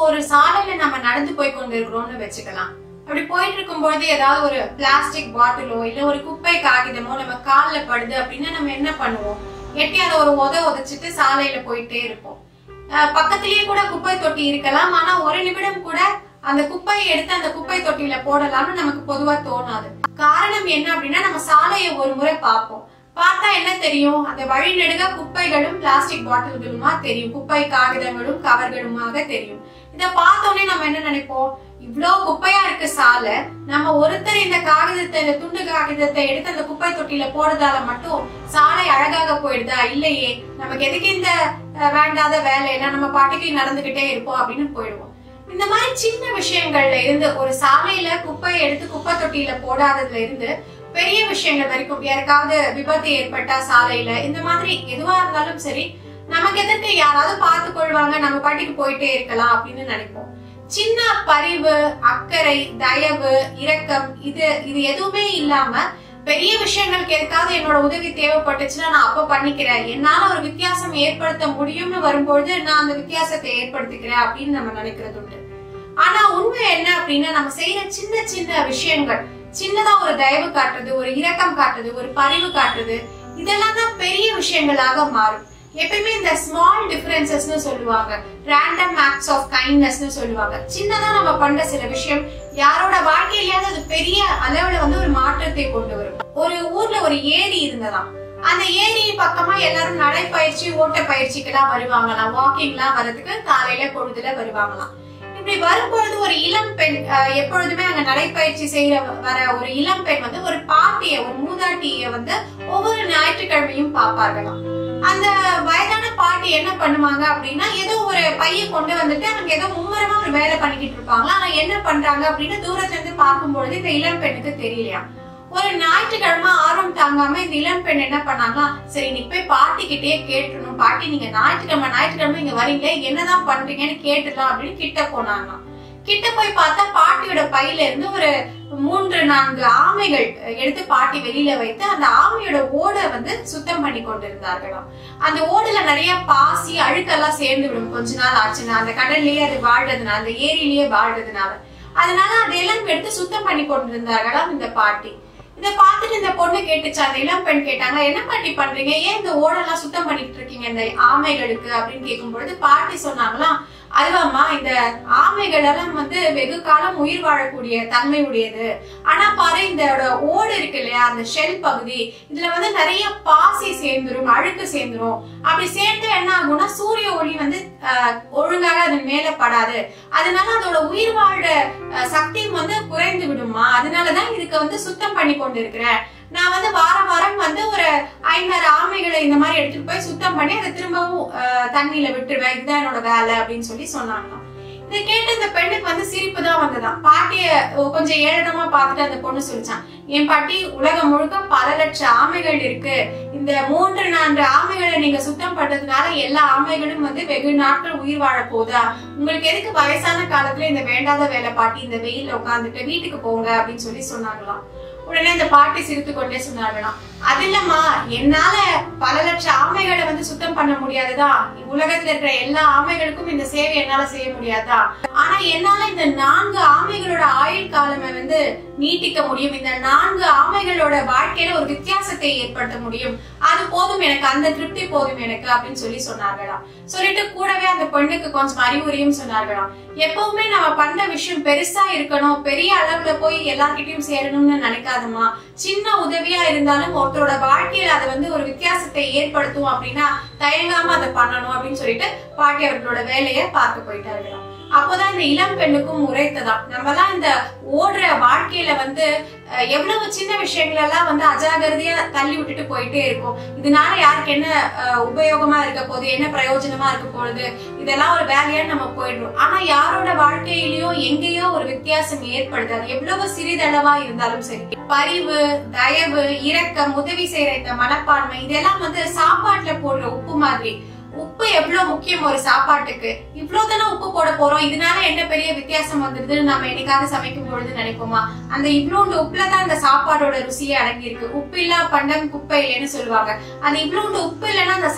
ஒரு சாலையில நம்ம நடந்து போய் கொண்டிருக்கிறோம்னு வச்சுக்கலாம் அப்படி போயிட்டு இருக்கும்போது ஏதாவது ஒரு பிளாஸ்டிக் பாட்டிலோ இல்ல ஒரு குப்பை காகிதமோ நம்ம கால்ல படுது அப்படின்னா நம்ம என்ன பண்ணுவோம் எட்டி அதை ஒரு உத உதைச்சிட்டு சாலையில போயிட்டே இருப்போம் அஹ் பக்கத்திலேயே கூட குப்பை தொட்டி இருக்கலாம் ஆனா ஒரு நிமிடம் கூட அந்த குப்பையை எடுத்து அந்த குப்பை தொட்டியில போடலாம்னு நமக்கு பொதுவா தோணாது காரணம் என்ன அப்படின்னா நம்ம சாலையை ஒரு முறை பார்ப்போம் பார்த்தா என்ன தெரியும் அந்த வழி நெடுக குப்பைகளும் பிளாஸ்டிக் பாட்டில்களுமா தெரியும் குப்பை காகிதங்களும் கவர்களுமாக தெரியும் இத பார்த்தோன்னே நம்ம என்ன நினைப்போம் இவ்ளோ குப்பையா இருக்கு சாலை நம்ம ஒருத்தர் இந்த காகிதத்தை இந்த துண்டு காகிதத்தை எடுத்து அந்த குப்பை தொட்டியில போடுறதால மட்டும் சாலை அழகாக போயிடுதா இல்லையே நமக்கு எதுக்கு இந்த அஹ், வேண்டாத வேலையெல்லாம் நம்ம பாட்டுக்கு நடந்துகிட்டே இருப்போம் அப்படின்னு போயிடுவோம் இந்த மாதிரி சின்ன விஷயங்கள்ல இருந்து ஒரு சாலையில குப்பையை எடுத்து குப்பை தொட்டியில போடாததுல இருந்து பெரிய விஷயங்கள் வரைக்கும் யாருக்காவது விபத்து ஏற்பட்டா சாலையில இந்த மாதிரி எதுவா இருந்தாலும் சரி நமக்கு எதிர்த்து யாராவது பார்த்து கொள்வாங்க நம்ம பாட்டுக்கு போயிட்டே இருக்கலாம் அப்படின்னு நினைப்போம் சின்ன பரிவு அக்கறை தயவு இரக்கம் இது இது எதுவுமே இல்லாம பெரிய விஷயங்களுக்கு எதுக்காவது என்னோட உதவி தேவைப்பட்டுச்சுன்னா நான் அப்ப பண்ணிக்கிறேன் என்னால ஒரு வித்தியாசம் ஏற்படுத்த முடியும்னு வரும்பொழுது நான் அந்த வித்தியாசத்தை ஏற்படுத்திக்கிறேன் அப்படின்னு நம்ம நினைக்கிறது உண்டு ஆனா உண்மை என்ன அப்படின்னா நம்ம செய்யற சின்ன சின்ன விஷயங்கள் சின்னதா ஒரு தயவு காட்டுறது ஒரு இரக்கம் காட்டுறது ஒரு பரிவு காட்டுறது இதெல்லாம் தான் பெரிய விஷயங்களாக மாறும் எப்பயுமே இந்த ஸ்மால் டிஃபரன்சஸ்னு சொல்லுவாங்க ரேண்டம் ஆக்ட்ஸ் ஆஃப் கைண்ட்னஸ்னு சொல்லுவாங்க சின்னதா நம்ம பண்ற சில விஷயம் யாரோட வாழ்க்கையிலயாவது அது பெரிய அளவுல வந்து ஒரு மாற்றத்தை கொண்டு வரும் ஒரு ஊர்ல ஒரு ஏரி இருந்ததாம் அந்த ஏரி பக்கமா எல்லாரும் நடைப்பயிற்சி ஓட்ட பயிற்சிக்கெல்லாம் வருவாங்களாம் வாக்கிங்லாம் வர்றதுக்கு காலையில பொழுதுல வருவாங்களாம் இப்படி வரும்பொழுது ஒரு இளம் பெண் அஹ், எப்பொழுதுமே அங்க நடைப்பயிற்சி செய்யற வர ஒரு இளம் பெண் வந்து ஒரு பாட்டிய ஒரு மூதாட்டிய வந்து ஒவ்வொரு ஞாயிற்றுக்கிழமையும் பார்ப்பார்களாம் அந்த வயதான பாட்டி என்ன பண்ணுவாங்க அப்படின்னா ஏதோ ஒரு பைய கொண்டு வந்துட்டு அங்க ஏதோ மும்மரமா ஒரு வேலை பண்ணிக்கிட்டு இருப்பாங்க ஆனா என்ன பண்றாங்க அப்படின்னு தூரத்துல இருந்து பார்க்கும்பொழுது இந்த இளம் பெண்ணுக்கு தெரியலையா ஒரு ஞாயிற்றுக்கிழமை ஆர்வம் தாங்காம இந்த இளம் பெண் என்ன பண்ணாங்களா சரி நீ போய் பாட்டி கிட்டே கேட்டுணும் பாட்டி நீங்க ஞாயிற்றுக்கிழமை ஞாயிற்றுக்கிழமை இங்க வரீங்களே என்னதான் பண்றீங்கன்னு கேட்டுலாம் அப்படின்னு கிட்ட போனாங்களாம் கிட்ட போய் பார்த்தா பாட்டியோட பையில இருந்து ஒரு மூன்று நான்கு ஆமைகள் எடுத்து பாட்டி வெளியில வைத்து அந்த ஆமையோட ஓடை வந்து சுத்தம் பண்ணி கொண்டிருந்தார்களாம் அந்த ஓடுல நிறைய பாசி அழுக்கெல்லாம் சேர்ந்து விடும் கொஞ்ச நாள் ஆச்சுன்னா அந்த கடல்லயே அது வாழ்றதுனால அந்த ஏரியிலேயே வாழ்றதுனால அதனால அதையெல்லாம் எடுத்து சுத்தம் பண்ணி கொண்டிருந்தார்களாம் இந்த பாட்டி இத பார்த்துட்டு இந்த பொண்ணு கேட்டுச்சு அந்த இளம் பெண் கேட்டாங்க என்ன பாட்டி பண்றீங்க ஏன் இந்த ஓடெல்லாம் சுத்தம் பண்ணிட்டு இருக்கீங்க இந்த ஆமைகளுக்கு அப்படின்னு கேட்கும் பொழுது பாட்டி சொன்னாங்களாம் அதுவாம்மா இந்த ஆமைகள் எல்லாம் வந்து வெகு காலம் உயிர் வாழக்கூடிய தன்மை உடையது ஆனா பாரு இந்த ஓடு இருக்கு இல்லையா அந்த ஷெல் பகுதி இதுல வந்து நிறைய பாசி சேர்ந்துரும் அழுக்கு சேர்ந்துரும் அப்படி சேர்ந்து என்ன ஆகும்னா சூரிய ஒளி வந்து ஆஹ், ஒழுங்காக அது மேல படாது அதனால அதோட உயிர் வாழ அஹ், சக்தியும் வந்து குறைந்து விடுமா அதனாலதான் இதுக்கு வந்து சுத்தம் பண்ணி கொண்டு இருக்கிறேன் நான் வந்து வாரம் வாரம் வந்து ஒரு ஐநூறு ஆமைகளை இந்த மாதிரி எடுத்துட்டு போய் சுத்தம் பண்ணி அதை திரும்பவும் அஹ், தண்ணியில விட்டுருவேன் இதுதான் என்னோட வேலை அப்படின்னு சொல்லி சொன்னாங்களாம் இதை கேட்டு இந்த பெண்ணுக்கு வந்து சிரிப்பு தான் வந்ததாம் பாட்டிய அஹ், கொஞ்சம் ஏளனமா பார்த்துட்டு அந்த பொண்ணு சொல்லிச்சான் என் பாட்டி உலகம் முழுக்க பல லட்சம் ஆமைகள் இருக்கு இந்த மூன்று நான்கு ஆமைகளை நீங்க சுத்தம் பண்றதுனால எல்லா ஆமைகளும் வந்து வெகு நாட்கள் உயிர் வாழ போதா உங்களுக்கு எதுக்கு வயசான காலத்துல இந்த வேண்டாத வேலை பாட்டி இந்த வெயில்ல உட்காந்துட்டு வீட்டுக்கு போங்க அப்படின்னு சொல்லி சொன்னாங்களாம் உடனே அந்த பாட்டி சிரித்து கொண்டே சொன்னாங்களாம் அது இல்லம்மா என்னால பல லட்சம் ஆமைகளை வந்து சுத்தம் பண்ண முடியாதுதா உலகத்துல இருக்கிற எல்லா ஆமைகளுக்கும் இந்த சேவை என்னால செய்ய முடியாதா ஆனா என்னால இந்த நான்கு ஆமைகளோட ஆயுள் காலமை வந்து நீட்டிக்க முடியும் இந்த நான்கு ஆமைகளோட வாழ்க்கையில ஒரு வித்தியாசத்தை ஏற்படுத்த முடியும் அது போதும் எனக்கு அந்த திருப்தி போதும் எனக்கு அப்படின்னு சொல்லி சொன்னார்களாம் சொல்லிட்டு கூடவே அந்த பெண்ணுக்கு கொஞ்சம் அறிவுரையும் சொன்னார்களாம் எப்பவுமே நம்ம பண்ற விஷயம் பெருசா இருக்கணும் பெரிய அளவுல போய் எல்லார்கிட்டயும் சேரணும்னு நினைக்காதமா சின்ன உதவியா இருந்தாலும் ஒருத்தரோட வாழ்க்கையில அது வந்து ஒரு வித்தியாசத்தை ஏற்படுத்தும் அப்படின்னா தயங்காம அதை பண்ணணும் அப்படின்னு சொல்லிட்டு பாட்டி அவர்களோட வேலையை பார்க்க போயிட்டார்களாம் அப்போதான் இந்த இளம் பெண்ணுக்கும் உரைத்ததாம் நம்மலாம் இந்த ஓடுற வாழ்க்கையில வந்து அஹ், எவ்வளவு சின்ன விஷயங்கள் எல்லாம் வந்து அஜாகிரதையா தள்ளி விட்டுட்டு போயிட்டே இருக்கும் இதனால யாருக்கு என்ன அஹ், உபயோகமா இருக்க போகுது என்ன பிரயோஜனமா இருக்க போகுது இதெல்லாம் ஒரு வேலையா நம்ம போயிடுறோம் ஆனா யாரோட வாழ்க்கையிலயோ எங்கேயோ ஒரு வித்தியாசம் ஏற்படுது அது எவ்வளவு சிறிதளவா இருந்தாலும் சரி பரிவு தயவு இரக்கம் உதவி செய்யற இந்த மனப்பான்மை இதெல்லாம் வந்து சாப்பாட்டுல போடுற உப்பு மாதிரி உப்பு எவ்வளவு முக்கியம் ஒரு சாப்பாட்டுக்கு இவ்வளவு தானே உப்பு போட போறோம் இதனால என்ன பெரிய வித்தியாசம் வந்துருதுன்னு நம்ம என்னைக்காவது சமைக்கும் பொழுது நினைப்போமா அந்த இவ்வளோண்டு உப்புல தான் அந்த சாப்பாடோட ருசியே அடங்கி இருக்கு உப்பு இல்லா பண்டம் குப்பை இல்லைன்னு சொல்லுவாங்க அந்த இவ்வளோண்டு உப்பு இல்லைன்னா அந்த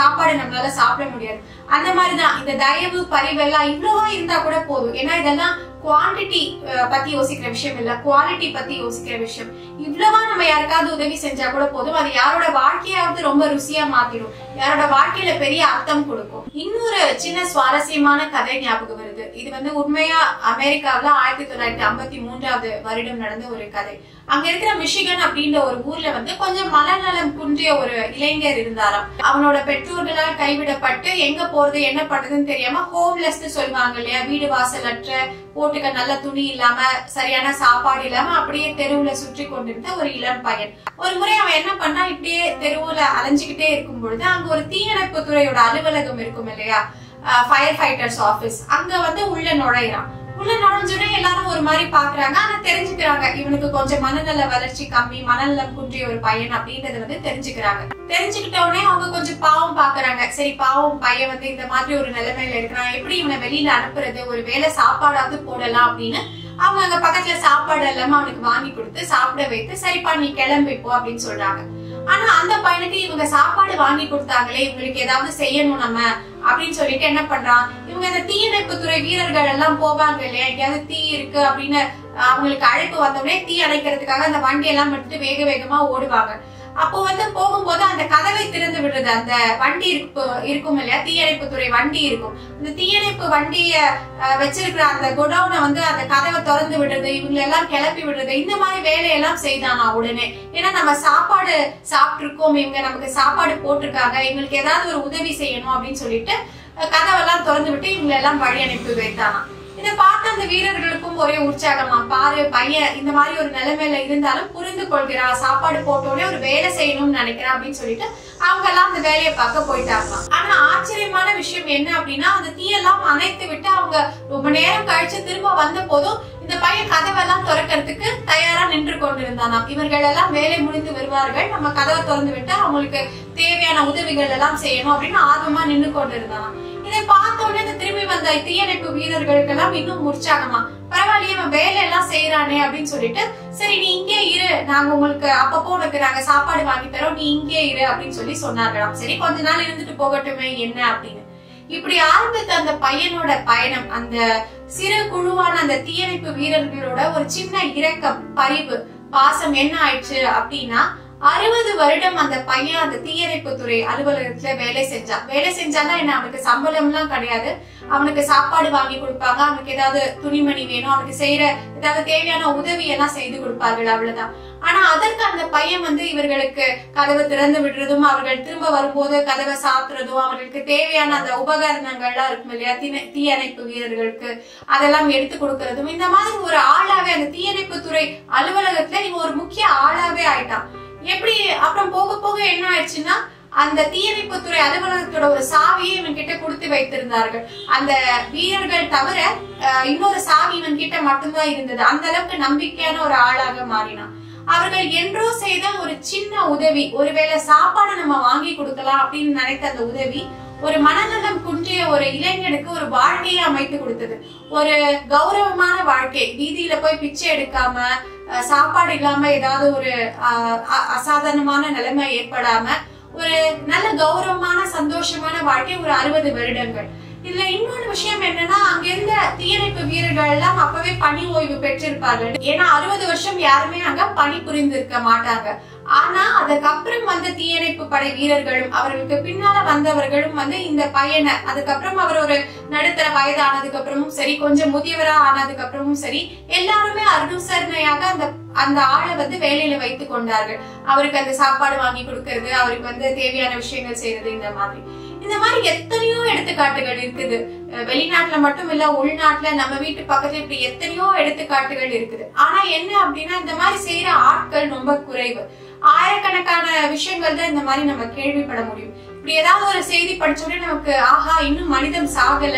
சாப்பாடு நம்மளால சாப்பிட முடியாது அந்த மாதிரிதான் இந்த தயவு பரிவெல்லாம் இவ்வளவா இருந்தா கூட போதும் ஏன்னா இதெல்லாம் குவாண்டிட்டி பத்தி யோசிக்கிற விஷயம் இல்ல குவாலிட்டி பத்தி யோசிக்கிற விஷயம் இவ்வளவா நம்ம யாருக்காவது உதவி செஞ்சா கூட போதும் அது யாரோட வாழ்க்கையாவது ரொம்ப ருசியா மாத்திடும் யாரோட வாழ்க்கையில பெரிய அர்த்தம் கொடுக்கும் இன்னொரு சின்ன சுவாரஸ்யமான கதை ஞாபகம் வருது இது வந்து உண்மையா அமெரிக்காவுல ஆயிரத்தி தொள்ளாயிரத்தி ஐம்பத்தி மூன்றாவது வருடம் நடந்த ஒரு கதை அங்க இருக்கிற மிஷிகன் அப்படின்ற ஒரு ஊர்ல வந்து கொஞ்சம் மனநலம் குன்றிய ஒரு இளைஞர் இருந்தாராம் அவனோட பெற்றோர்களால் கைவிடப்பட்டு எங்க போறது என்ன பண்றதுன்னு தெரியாம ஹோம்லெஸ் சொல்லுவாங்க இல்லையா வீடு வாசலற்ற போட்டுக்க நல்ல துணி இல்லாம சரியான சாப்பாடு இல்லாம அப்படியே தெருவுல சுற்றி கொண்டிருந்த ஒரு இளம் பையன் ஒரு முறை அவன் என்ன பண்ணா இப்படியே தெருவுல அலைஞ்சுக்கிட்டே இருக்கும் பொழுது அங்க ஒரு தீயணைப்பு துறையோட அலுவலகம் இருக்கும் இல்லையா ஃபயர் ஃபைட்டர்ஸ் ஆபீஸ் அங்க வந்து உள்ள நுழையிறான் உள்ள நுழைஞ்சோடனே எல்லாரும் ஒரு மாதிரி பாக்குறாங்க ஆனா தெரிஞ்சுக்கிறாங்க இவனுக்கு கொஞ்சம் மனநல வளர்ச்சி கம்மி மனநலம் குன்றிய ஒரு பையன் அப்படின்றத வந்து தெரிஞ்சுக்கிறாங்க தெரிஞ்சுக்கிட்ட உடனே அவங்க கொஞ்சம் பாவம் பாக்குறாங்க சரி பாவம் பையன் வந்து இந்த மாதிரி ஒரு நிலைமையில இருக்கிறான் எப்படி இவனை வெளியில அனுப்புறது ஒரு வேளை சாப்பாடாவது போடலாம் அப்படின்னு அவங்க அங்க பக்கத்துல சாப்பாடு எல்லாமே அவனுக்கு வாங்கி கொடுத்து சாப்பிட வைத்து சரிப்பா நீ கிளம்பி போ அப்படின்னு சொல்றாங்க ஆனா அந்த பையனுக்கு இவங்க சாப்பாடு வாங்கி கொடுத்தாங்களே இவங்களுக்கு ஏதாவது செய்யணும் நம்ம அப்படின்னு சொல்லிட்டு என்ன பண்றான் இவங்க இந்த தீயணைப்பு துறை வீரர்கள் எல்லாம் போவாங்க இல்லையா எங்கேயாவது தீ இருக்கு அப்படின்னு அவங்களுக்கு அழைப்பு வந்தோடனே தீ அணைக்கிறதுக்காக அந்த வண்டி எல்லாம் எடுத்துட்டு வேக வேகமா ஓடுவாங்க அப்போ வந்து போகும்போது அந்த கதவை திறந்து விடுறது அந்த வண்டி இருக்கு இருக்கும் இல்லையா தீயணைப்பு துறை வண்டி இருக்கும் அந்த தீயணைப்பு வண்டிய அஹ், வச்சிருக்கிற அந்த குடவுனை வந்து அந்த கதவை திறந்து விடுறது இவங்க எல்லாம் கிளப்பி விடுறது இந்த மாதிரி வேலையெல்லாம் செய்தானா உடனே ஏன்னா நம்ம சாப்பாடு சாப்பிட்டு இருக்கோம் இவங்க நமக்கு சாப்பாடு போட்டிருக்காங்க இவங்களுக்கு ஏதாவது ஒரு உதவி செய்யணும் அப்படின்னு சொல்லிட்டு அஹ், கதவெல்லாம் திறந்து விட்டு இவங்க எல்லாம் வழி அனுப்பி வைத்தானா இதை பார்த்து அந்த வீரர்களுக்கும் ஒரே உற்சாகமா பாரு பையன் இந்த மாதிரி ஒரு நிலைமையில இருந்தாலும் புரிந்து கொள்கிறா சாப்பாடு போட்டோடனே ஒரு வேலை செய்யணும்னு நினைக்கிறான் அப்படின்னு சொல்லிட்டு அவங்க எல்லாம் அந்த வேலையை பார்க்க போயிட்டாங்க ஆனா ஆச்சரியமான விஷயம் என்ன அப்படின்னா அந்த தீயெல்லாம் அணைத்து விட்டு அவங்க ரொம்ப நேரம் கழிச்சு திரும்ப வந்த போதும் இந்த பையன் கதவெல்லாம் திறக்கிறதுக்கு தயாரா நின்று கொண்டிருந்தானாம் இவர்கள் எல்லாம் வேலை முடிந்து வருவார்கள் நம்ம கதவை திறந்து விட்டு அவங்களுக்கு தேவையான உதவிகள் எல்லாம் செய்யணும் அப்படின்னு ஆர்வமா நின்று கொண்டிருந்தானாம் இதை பார்த்த உடனே இந்த திரும்பி வந்த தீயணைப்பு வீரர்களுக்கு எல்லாம் இன்னும் உற்சாகமா பரவாயில்லையே அவன் வேலை எல்லாம் செய்யறானே அப்படின்னு சொல்லிட்டு சரி நீ இங்கே இரு நாங்க உங்களுக்கு அப்பப்போ உனக்கு நாங்க சாப்பாடு வாங்கி தரோம் நீ இங்கே இரு அப்படின்னு சொல்லி சொன்னார்களாம் சரி கொஞ்ச நாள் இருந்துட்டு போகட்டுமே என்ன அப்படின்னு இப்படி ஆரம்பித்த அந்த பையனோட பயணம் அந்த சிறு குழுவான அந்த தீயணைப்பு வீரர்களோட ஒரு சின்ன இரக்கம் பரிவு பாசம் என்ன ஆயிடுச்சு அப்படின்னா அறுபது வருடம் அந்த பையன் அந்த தீயணைப்பு துறை அலுவலகத்துல வேலை செஞ்சான் வேலை செஞ்சானா என்ன அவனுக்கு சம்பளம் எல்லாம் கிடையாது அவனுக்கு சாப்பாடு வாங்கி கொடுப்பாங்க அவனுக்கு ஏதாவது துணிமணி வேணும் அவனுக்கு செய்யற ஏதாவது தேவையான உதவி எல்லாம் செய்து கொடுப்பார்கள் அவ்வளவுதான் ஆனா அதற்கு அந்த பையன் வந்து இவர்களுக்கு கதவை திறந்து விடுறதும் அவர்கள் திரும்ப வரும்போது கதவை சாத்துறதும் அவர்களுக்கு தேவையான அந்த உபகரணங்கள்லாம் இருக்கும் இல்லையா தீன- தீயணைப்பு வீரர்களுக்கு அதெல்லாம் எடுத்து கொடுக்கறதும் இந்த மாதிரி ஒரு ஆளாவே அந்த தீயணைப்பு துறை அலுவலகத்துல இவன் ஒரு முக்கிய ஆளாவே ஆயிட்டான் எப்படி அப்புறம் போக போக என்ன ஆயிடுச்சுன்னா அந்த தீயணைப்பு துறை அலுவலகத்தோட ஒரு சாவியை இவன் கிட்ட கொடுத்து வைத்திருந்தார்கள் அந்த வீரர்கள் தவிர அஹ், இன்னொரு சாவி இவன் கிட்ட மட்டும்தான் இருந்தது அந்த அளவுக்கு நம்பிக்கையான ஒரு ஆளாக மாறினான் அவர்கள் என்றோ செய்த ஒரு சின்ன உதவி ஒருவேளை சாப்பாடு நம்ம வாங்கி கொடுக்கலாம் அப்படின்னு நினைத்த அந்த உதவி ஒரு மனநலம் குன்றிய ஒரு இளைஞனுக்கு ஒரு வாழ்க்கையை அமைத்து கொடுத்தது ஒரு கௌரவமான வாழ்க்கை வீதியில போய் பிச்சை எடுக்காம அஹ், சாப்பாடு இல்லாம ஏதாவது ஒரு அஹ், அ- அசாதாரணமான நிலைமை ஏற்படாம ஒரு நல்ல கௌரவமான சந்தோஷமான வாழ்க்கை ஒரு அறுபது வருடங்கள் இதுல இன்னொரு விஷயம் என்னன்னா அங்க இருந்த தீயணைப்பு வீரர்கள் எல்லாம் அப்பவே பணி ஓய்வு பெற்றிருப்பார்கள் ஏன்னா அறுபது வருஷம் யாருமே அங்க பணி புரிந்திருக்க மாட்டாங்க ஆனா அதுக்கப்புறம் வந்த தீயணைப்பு படை வீரர்களும் அவர்களுக்கு பின்னால வந்தவர்களும் வந்து இந்த பையனை அதுக்கப்புறம் அவர் ஒரு நடுத்தர வயது ஆனதுக்கு அப்புறமும் சரி கொஞ்சம் முதியவரா ஆனதுக்கு அப்புறமும் சரி எல்லாருமே அனுசரணையாக அந்த அந்த ஆளை வந்து வேலையில வைத்துக் கொண்டார்கள் அவருக்கு அந்த சாப்பாடு வாங்கி கொடுக்கறது அவருக்கு வந்து தேவையான விஷயங்கள் செய்யறது இந்த மாதிரி இந்த மாதிரி எத்தனையோ எடுத்துக்காட்டுகள் இருக்குது அஹ் வெளிநாட்டுல மட்டும் இல்ல உள்நாட்டுல நம்ம வீட்டு பக்கத்துல இப்படி எத்தனையோ எடுத்துக்காட்டுகள் இருக்குது ஆனா என்ன அப்படின்னா இந்த மாதிரி செய்யற ஆட்கள் ரொம்ப குறைவு ஆயிரக்கணக்கான விஷயங்கள் தான் இந்த மாதிரி நம்ம கேள்விப்பட முடியும் இப்படி ஏதாவது ஒரு செய்தி படிச்ச உடனே நமக்கு ஆஹா இன்னும் மனிதன் சாகல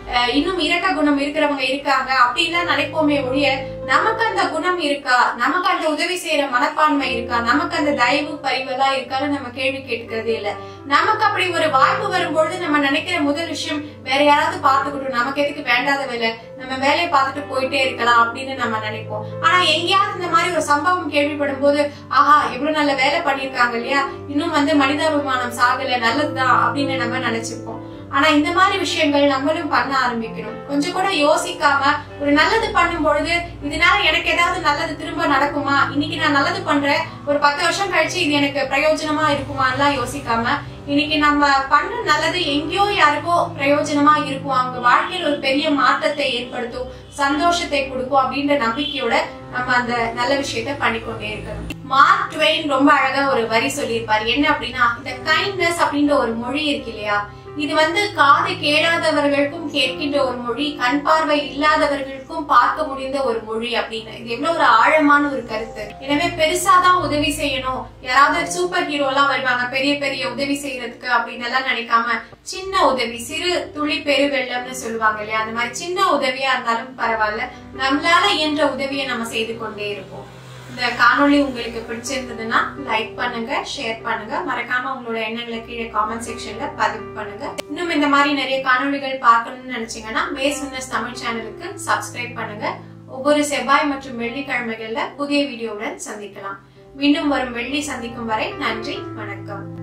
அஹ், இன்னும் இரக்க குணம் இருக்கிறவங்க இருக்காங்க அப்படின்லாம் நினைப்போமே ஒழிய நமக்கு அந்த குணம் இருக்கா நமக்கு அந்த உதவி செய்யற மனப்பான்மை இருக்கா நமக்கு அந்த தயவு பரிவெல்லாம் இருக்கான்னு நம்ம கேள்வி கேட்டுக்கிறதே இல்ல நமக்கு அப்படி ஒரு வாய்ப்பு வரும்பொழுது நம்ம நினைக்கிற முதல் விஷயம் வேற யாராவது பார்த்துக்கிட்டோம் நமக்கு எதுக்கு வேண்டாத வேலை நம்ம வேலையை பார்த்துட்டு போயிட்டே இருக்கலாம் அப்படின்னு நம்ம நினைப்போம் ஆனா எங்கேயாவது இந்த மாதிரி ஒரு சம்பவம் கேள்விப்படும் போது ஆஹா இவ்வளவு நல்ல வேலை பண்ணிருக்காங்க இல்லையா இன்னும் வந்து மனிதாபிமானம் சாகல நல்லதுதான் அப்படின்னு நம்ம நினைச்சுப்போம் ஆனா இந்த மாதிரி விஷயங்கள் நம்மளும் பண்ண ஆரம்பிக்கணும் கொஞ்சம் கூட யோசிக்காம ஒரு நல்லது பண்ணும் பொழுது இதனால எனக்கு ஏதாவது நல்லது திரும்ப நடக்குமா இன்னைக்கு நான் நல்லது பண்றேன் ஒரு பத்து வருஷம் கழிச்சு இது எனக்கு பிரயோஜனமா இருக்குமான்லாம் யோசிக்காம இன்னைக்கு நம்ம பண்ண நல்லது எங்கேயோ யாருக்கோ பிரயோஜனமா இருக்கும் அவங்க வாழ்க்கையில் ஒரு பெரிய மாற்றத்தை ஏற்படுத்தும் சந்தோஷத்தை கொடுக்கும் அப்படின்ற நம்பிக்கையோட நம்ம அந்த நல்ல விஷயத்த பண்ணிக்கொண்டே இருக்கணும் மார்க் ட்வெயின் ரொம்ப அழகா ஒரு வரி சொல்லியிருப்பாரு என்ன அப்படின்னா இந்த கைண்ட்னஸ் அப்படின்ற ஒரு மொழி இருக்கு இல்லையா இது வந்து காது கேளாதவர்களுக்கும் கேட்கின்ற ஒரு மொழி கண் பார்வை இல்லாதவர்களுக்கும் பார்க்க முடிந்த ஒரு மொழி அப்படின்னு இது எவ்வளவு ஒரு ஆழமான ஒரு கருத்து எனவே பெருசாதான் உதவி செய்யணும் யாராவது சூப்பர் ஹீரோ எல்லாம் வருவாங்க பெரிய பெரிய உதவி செய்யறதுக்கு அப்படின்னு எல்லாம் நினைக்காம சின்ன உதவி சிறு துளி பெரு வெள்ளம்னு சொல்லுவாங்க இல்லையா அந்த மாதிரி சின்ன உதவியா இருந்தாலும் பரவாயில்ல நம்மளால இயன்ற உதவியை நம்ம செய்து கொண்டே இருப்போம் இந்த காணொளி உங்களுக்கு பிடிச்சிருந்ததுன்னா லைக் பண்ணுங்க ஷேர் பண்ணுங்க மறக்காம உங்களோட எண்ணங்களை கீழே காமெண்ட் செக்ஷன்ல பதிவு பண்ணுங்க இன்னும் இந்த மாதிரி நிறைய காணொளிகள் பார்க்கணும்னு நினைச்சீங்கன்னா மேசுன்னஸ் தமிழ் சேனலுக்கு சப்ஸ்கிரைப் பண்ணுங்க ஒவ்வொரு செவ்வாய் மற்றும் வெள்ளிக்கிழமைகள்ல புதிய வீடியோவுடன் சந்திக்கலாம் மீண்டும் வரும் வெள்ளி சந்திக்கும் வரை நன்றி வணக்கம்